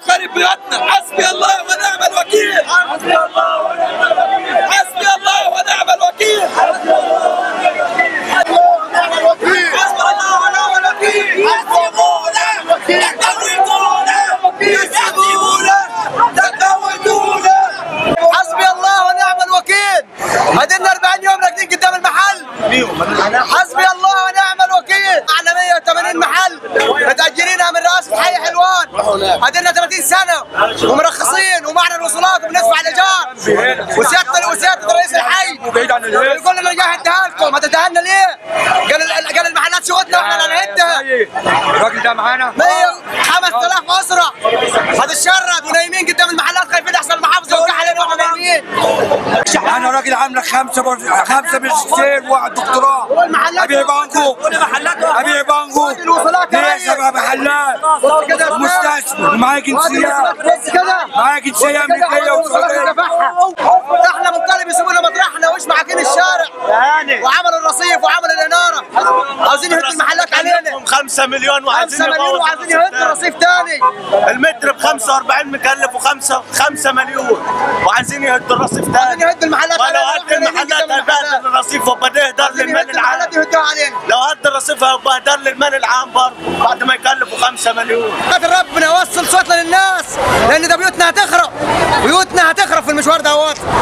خارب بيوتنا حسبي الله ونعم الوكيل حسبي الله ونعم الوكيل حسبي الله ونعم الوكيل حسبي الله ونعم الوكيل يحسبونا يكوتونا يحسبونا يكوتونا حسبي الله ونعم الوكيل هدينا 40 يوم راكدين قدام المحل حسبي الله ونعم الوكيل على 180 محل متأجرينها من رئاسة حي حلوان هدينا 30 سنة ومرخصين ومعنا الوصولات وبندفع الإيجار وسيادة وسيادة رئيس الحي يقول لنا جاي هديها لكم هتديها لنا ليه؟ قال قال المحلات شغلتنا واحنا اللي هنهدها الراجل ده معانا 5000 أسرة هتتشرد ونايمين قدام المحلات خايفين يحصل المحافظة يوقع علينا واحنا نايمين انا راجل عامله خمسه بر... خمسه ماجستير وواحد دكتوراه ابيع بانجو ابيع بانجو الوصولات ليه كمان. سبع محلات كده مستثمر معايا جنسيه بس كده معايا جنسيه امريكيه وسعوديه احنا بنطالب يسيبوا لنا مطرحنا وش معاكين الشارع وعملوا الرصيف وعملوا الاناره عاوزين يهدوا المحلات علينا 5 مليون 5 وعايزين مليون يبوظوا وعايزين يهدوا رصيف تاني المتر ب 45 مكلف وخمسة 5 مليون وعايزين يهدوا الرصيف عايزين تاني يهدوا المحلات ولو علينا هد واحنا نايمين المحلات قدام المحلات. هبهدل الرصيف وبدهدر عايزين للمال يهدوا المحلات العام يهدوها علينا لو هد الرصيف هبهدر للمال العام برضه بعد ما يكلفوا 5 مليون قدر ربنا يوصل صوتنا للناس لان ده بيوتنا هتخرب بيوتنا هتخرب في المشوار دوت